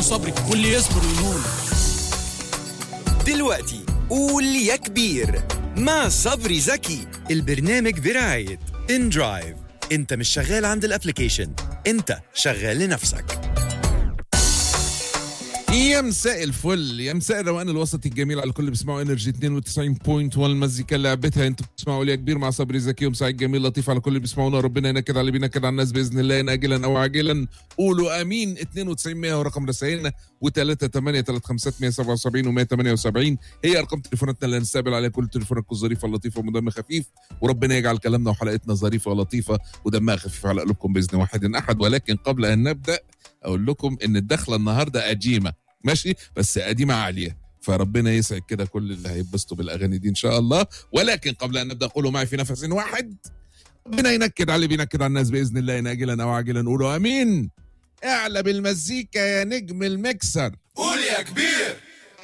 صبري واللي يصبر ينول دلوقتي قول يا كبير مع صبري زكي البرنامج برعاية ان درايف انت مش شغال عند الابليكيشن انت شغال لنفسك يا مساء الفل يا مساء الروقان الوسطي الجميل على الكل بيسمعوا انرجي 92.1 المزيكا اللي لعبتها انتوا بتسمعوا ليا كبير مع صبري زكي ومساعد جميل لطيف على كل اللي بيسمعونا ربنا ينكد على اللي بينكد على الناس باذن الله إن اجلا او عاجلا قولوا امين 92 100 ورقم رسائلنا و3 8 3 5 177 و 178 هي ارقام تليفوناتنا اللي هنستقبل عليها كل تليفوناتكم الظريفه اللطيفه ودم خفيف وربنا يجعل كلامنا وحلقتنا ظريفه ولطيفه ودمها خفيف على قلوبكم باذن واحد احد ولكن قبل ان نبدا اقول لكم ان الدخله النهارده قديمه ماشي بس قديمه عاليه فربنا يسعد كده كل اللي هيتبسطوا بالاغاني دي ان شاء الله ولكن قبل ان نبدا قولوا معي في نفس واحد ربنا ينكد على اللي بينكد على الناس باذن الله ان اجلا او عاجلا قولوا امين اعلى بالمزيكا يا نجم المكسر قول يا كبير